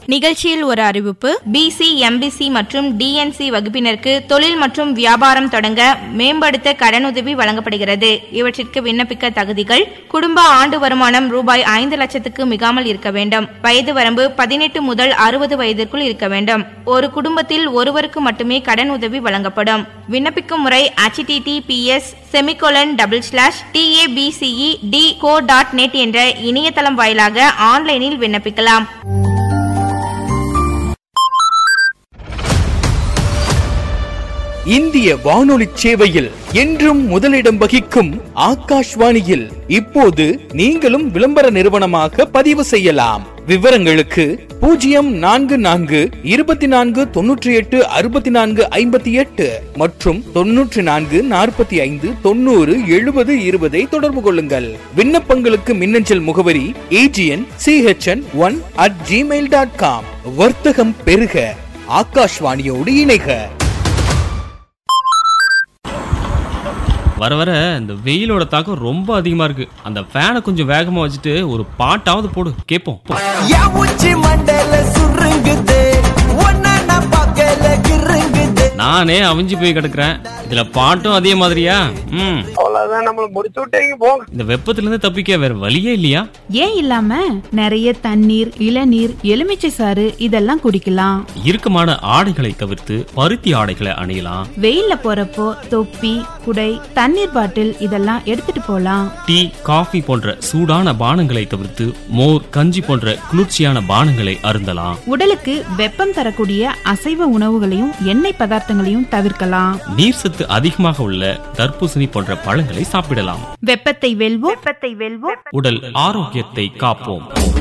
நிகழ்ச்சியில் ஒரு அறிவிப்பு பிசி எம்பிசி மற்றும் டிஎன்சி வகுப்பினருக்கு தொழில் மற்றும் வியாபாரம் தொடங்க மேம்படுத்த கடனுதவி வழங்கப்படுகிறது இவற்றிற்கு விண்ணப்பிக்க தகுதிகள் குடும்ப ஆண்டு வருமானம் ரூபாய் ஐந்து லட்சத்துக்கு மிகாமல் இருக்க வேண்டும் வயது வரம்பு பதினெட்டு முதல் அறுபது வயதிற்குள் இருக்க வேண்டும் ஒரு குடும்பத்தில் ஒருவருக்கு மட்டுமே கடன் உதவி வழங்கப்படும் விண்ணப்பிக்கும் முறை https semicolon double slash TABCE D co dot net என்ற இணையதளம் வாயிலாக ஆன்லைனில் விண்ணப்பிக்கலாம் இந்திய வானொலி சேவையில் என்றும் முதலிடம் வகிக்கும் ஆகாஷ்வாணியில் இப்போது நீங்களும் விளம்பர நிறுவனமாக பதிவு செய்யலாம் விவரங்களுக்கு பூஜ்ஜியம் நான்கு நான்கு இருபத்தி நான்கு தொன்னூற்றி எட்டு அறுபத்தி நான்கு ஐம்பத்தி எட்டு மற்றும் தொன்னூற்றி நான்கு நாற்பத்தி ஐந்து தொண்ணூறு எழுபது இருபதை தொடர்பு கொள்ளுங்கள் விண்ணப்பங்களுக்கு மின்னஞ்சல் முகவரி AGN CHN one at Gmail dot com வர்த்தகம் பெருக ஆகாஷ்வாணியோடு இணைக வர வர இந்த வெயிலோட தாக்கம் ரொம்ப அதிகமா இருக்கு அந்த ஃபேனை கொஞ்சம் வேகமா வச்சுட்டு ஒரு பாட்டாவது போடு கேட்போம் என் உச்சி மண்டையில சுருங்குது ஒன்ன நான் பார்க்கல கிருங்குது நானே அவிஞ்சு போய் கிடக்குறேன் இதுல பாட்டும் அதே மாதிரியா ம் அவ்வளவுதான் நம்மள முடிச்சு விட்டீங்க போங்க இந்த வெப்பத்துல இருந்து தப்பிக்க வேற வழியே இல்லையா ஏன் இல்லாம நிறைய தண்ணீர் இளநீர் எலுமிச்சை சாறு இதெல்லாம் குடிக்கலாம் இறுக்கமான ஆடைகளை தவிர்த்து பருத்தி ஆடைகளை அணியலாம் வெயில்ல போறப்போ தொப்பி குடை தண்ணீர் பாட்டில் இதெல்லாம் எடுத்துட்டு போலாம் டீ காஃபி போன்ற சூடான பானங்களை தவிர்த்து மோர் கஞ்சி போன்ற குளிர்ச்சியான பானங்களை அருந்தலாம் உடலுக்கு வெப்பம் தரக்கூடிய அசைவ உணவுகளையும் எண்ணெய் பதார்த்தங்களையும் தவிர்க்கலாம் நீர் சத்து அதிகமாக உள்ள தர்பூசணி போன்ற பழங்களை சாப்பிடலாம் வெப்பத்தை வெல்வோம் வெப்பத்தை வெல்வோம் உடல் ஆரோக்கியத்தை காப்போம்